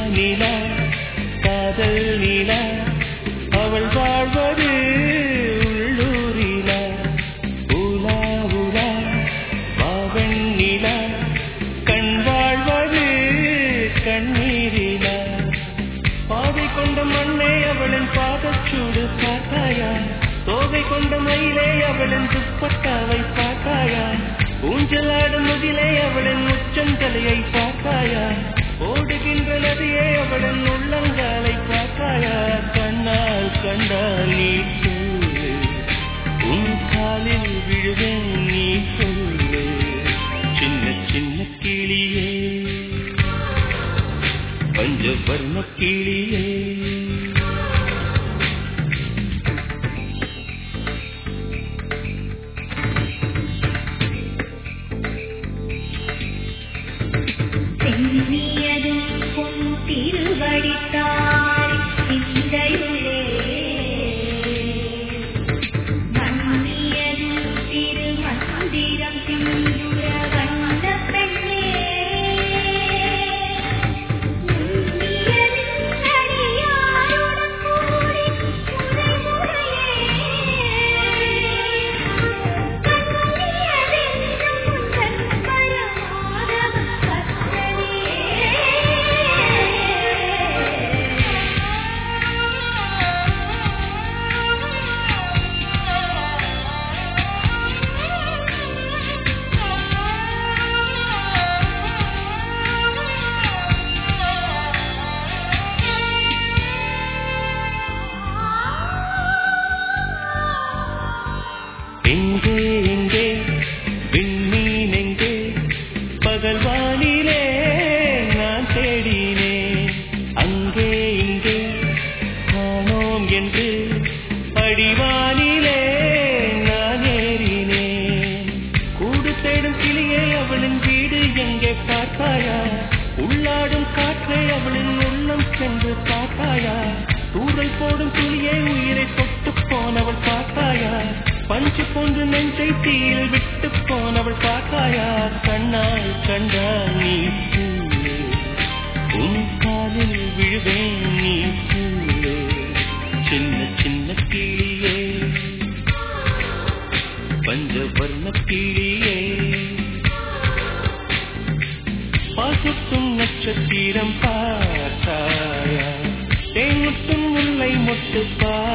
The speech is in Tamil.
நிலா காதல் நிலா அவள் வாழ்வது உள்ளூரிலா உலா உலா பாவன் நிலா கண் வாழ்வது கண்ணீரிலா பாதை கொண்ட மண்ணே அவளின் பாதச்சூடு பார்த்தாயா தோகை கொண்ட மயிலே அவளின் துப்பட்டாவை பார்த்தாயா ஊஞ்சலாடும் முதிலே அவளின் உச்சந்தலையை பார்த்தாயா ஓடுகின்ற நதியே அவளின் உள்ளங்காலை பார்த்தாயா கண்ணால் கண்டால் நீ சொல்லு உன் காலில் விழுவேன் நீ சொல்லு சின்ன சின்ன கிளியே பஞ்சவர்ண கிளியே சென்னியதும் பொன் திருவடித்தாய் சிந்தையுளே மன்னியதும் திருமந்திரம் சிந்துர வந்த பெண்ணே உன்னியதின் அடியாருடன் கூடி முறைமுறையே எங்கே எங்கே விண்மீன் எங்கே பகல் வானிலே நான் தேடினேன் அங்கே இங்கே காணோம் என்று அடிவானிலே நான் ஏறினேன் கூடு தேடும் கிளியை அவளின் வீடு எங்கே பார்த்தாயா உள்ளாடும் காற்றை அவளின் உள்ளம் சென்று பார்த்தாயா தூரல் போடும் துளியை உயிரை தொட்டு போனவள் பார்த்தாயா பஞ்சு போன்று நெஞ்சை தீயில் விட்டு போனவள் பார்த்தாயா கண்ணால் கண்டால் நீ சொல்லு உன் காலில் விழுவேன் நீ சொல்லு சின்ன சின்ன கிளியே பஞ்சவர்ண கிளியே பாசத்தும் நட்சத்திரம் பார்த்தாயா தேங்குத்தும் முல்லை மொட்டு பா